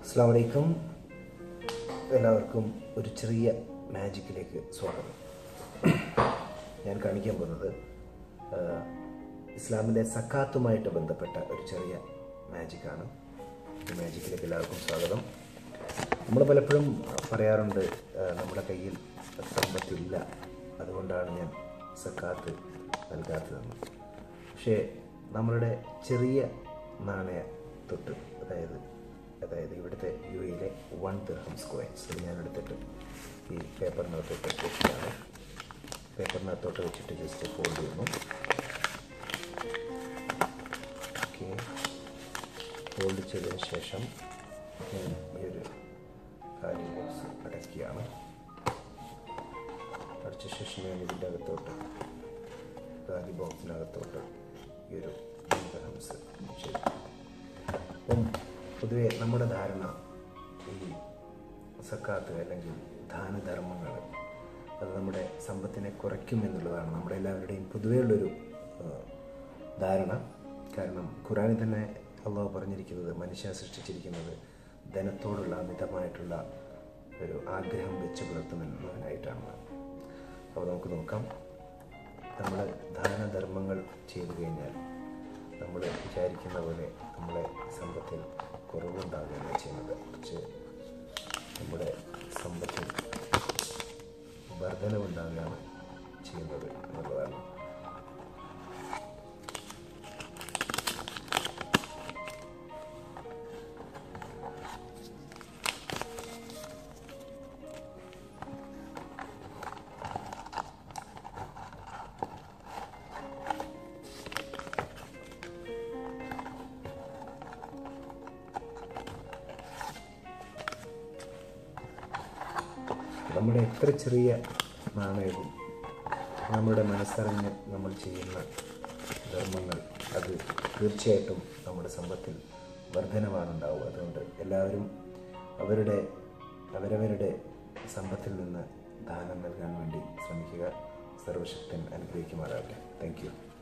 അസ്സാം വലൈക്കും എല്ലാവർക്കും ഒരു ചെറിയ മാജിക്കിലേക്ക് സ്വാഗതം ഞാൻ കാണിക്കാൻ പോകുന്നത് ആ, ഇസ്ലാമിലെ സക്കാത്തുമായിട്ട് ബന്ധപ്പെട്ട ഒരു ചെറിയ മാജിക്കാണ് ഈ മാജിക്കിലേക്ക് എല്ലാവർക്കും സ്വാഗതം നമ്മൾ പലപ്പോഴും പറയാറുണ്ട് ആ, നമ്മുടെ കയ്യിൽ സമ്പത്തില്ല അതുകൊണ്ടാണ് ഞാൻ സക്കാത്ത് നൽകാത്തതെന്ന് പക്ഷേ നമ്മളുടെ ചെറിയ നാണയ തൊട്ട് അതായത് അതായത് ഇവിടുത്തെ യു എയിലെ വൺ ദിർഹംസ് കോയിൻസ് ഇത് ഞാൻ എടുത്തിട്ട് ഈ പേപ്പറിനകത്തോട്ട് വെക്കുകയാണ് പേപ്പറിനകത്തോട്ട് വെച്ചിട്ട് ജസ്റ്റ് ഫോൾഡ് ചെയ്യുന്നു ഓക്കെ ഫോൾഡ് ചെയ്തതിന് ശേഷം ഞാൻ ഈ ഒരു കാലി ബോക്സ് അടയ്ക്കുകയാണ് അടച്ച ശേഷം ഞാൻ ഇതിൻ്റെ അകത്തോട്ട് കാലി ബോക്സിനകത്തോട്ട് ഈ ഒരു ദിർഹംസ് ചെയ്തു അപ്പം പൊതുവെ നമ്മുടെ ധാരണ ഈ സക്കാത്ത് അല്ലെങ്കിൽ ദാനധർമ്മങ്ങൾ അത് നമ്മുടെ സമ്പത്തിനെ കുറയ്ക്കും എന്നുള്ളതാണ് നമ്മുടെ എല്ലാവരുടെയും പൊതുവെയുള്ളൊരു ആ, ധാരണ കാരണം ഖുറാനിൽ തന്നെ അള്ളാഹു പറഞ്ഞിരിക്കുന്നത് മനുഷ്യനെ സൃഷ്ടിച്ചിരിക്കുന്നത് ധനത്തോടുള്ള അമിതമായിട്ടുള്ള ഒരു ആഗ്രഹം വെച്ച് പുലർത്തുമെന്നതിനായിട്ടാണ് അപ്പോൾ നമുക്ക് നോക്കാം നമ്മൾ ദാനധർമ്മങ്ങൾ ചെയ്തു കഴിഞ്ഞാൽ നമ്മൾ വിചാരിക്കുന്ന പോലെ നമ്മളെ സമ്പത്തിൽ കുറവുണ്ടാകുകയല്ല ചെയ്യുന്നത് കുറച്ച് നമ്മുടെ സമ്പത്തിൽ വർധനവുണ്ടാകുകയാണ് ചെയ്യുന്നത് എന്നുള്ളതാണ് നമ്മുടെ എത്ര ചെറിയ നാണയവും നമ്മുടെ മനസ്സറിഞ്ഞ് നമ്മൾ ചെയ്യുന്ന ധർമ്മങ്ങൾ അത് തീർച്ചയായിട്ടും നമ്മുടെ സമ്പത്തിൽ വർധനമാണ് ഉണ്ടാവുക അതുകൊണ്ട് എല്ലാവരും അവരുടെ അവരവരുടെ സമ്പത്തിൽ നിന്ന് ദാനം നൽകാൻ വേണ്ടി ശ്രമിക്കുക സർവശക്തൻ അനുഗ്രഹിക്കുമാറാകട്ടെ താങ്ക് യു